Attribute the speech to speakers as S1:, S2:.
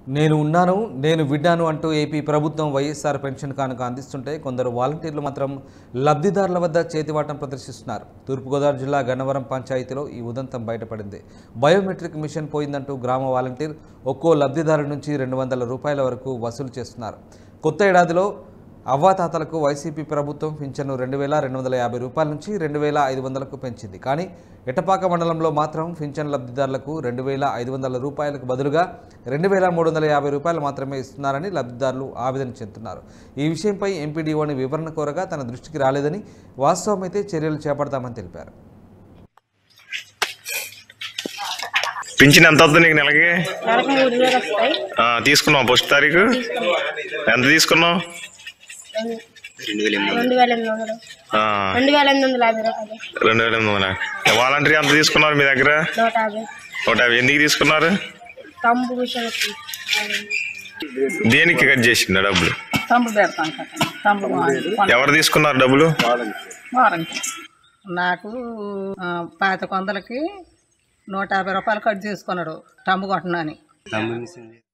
S1: నేను ఉన్నాను నేను విడ్డాను అంటూ ఏపీ ప్రభుత్వం వైఎస్ఆర్ పెన్షన్ కానుక అందిస్తుంటే కొందరు వాలంటీర్లు మాత్రం లబ్ధిదారుల వద్ద చేతివాటం ప్రదర్శిస్తున్నారు తూర్పుగోదావరి జిల్లా గన్నవరం పంచాయతీలో ఈ ఉదంతం బయటపడింది బయోమెట్రిక్ మిషన్ పోయిందంటూ గ్రామ వాలంటీర్ ఒక్కో లబ్ధిదారు నుంచి రెండు వందల రూపాయల వరకు వసూలు చేస్తున్నారు కొత్త ఏడాదిలో అవ్వాతాతలకు వైసీపీ ప్రభుత్వం పింఛను రెండు వేల రెండు వందల యాభై రూపాయల నుంచి రెండు వేల ఐదు వందలకు పెంచింది కానీ ఎటపాక మండలంలో మాత్రం పింఛన్ లబ్ధిదారులకు రెండు వేల ఐదు వందల రూపాయలకు బదులుగా రెండు వేల మూడు వందల యాభై రూపాయలు మాత్రమే ఇస్తున్నారని లబ్ధిదారులు ఆవేదన చెందుతున్నారు ఈ విషయంపై ఎంపీడీఓని వివరణ కోరగా తన దృష్టికి రాలేదని వాస్తవమైతే చర్యలు చేపడతామని తెలిపారు
S2: పింఛన్ ఎంత అవుతుంది నీకు నెలకి
S3: నెలకు మూడు వేలు వస్తాయి
S2: ఆ, తీసుకున్నావు ఫస్ట్ తారీఖు ఎంత తీసుకున్నావు
S3: రెండు వేల ఎనిమిది వందలు
S2: ఆ,
S3: రెండు వేల ఎనిమిది వందల యాభై రూపాయలు
S2: రెండు వేల ఎనిమిది వందల వాలంటరీ ఎంత తీసుకున్నారు మీ దగ్గర
S3: నూట యాభై
S2: నూట యాభై ఎందుకు తీసుకున్నారు
S3: తంబు మిషన్
S2: దేనికి కట్ చేసిందా డబ్బులు
S4: తంబు పెడతాను కదా తంబు
S2: ఎవరు తీసుకున్నారు డబ్బులు
S4: వారంటీ నాకు ఆ, పాతిక వందలకి నూట యాభై రూపాయలు కట్ చేసుకున్నాడు టంబు కొట్టనని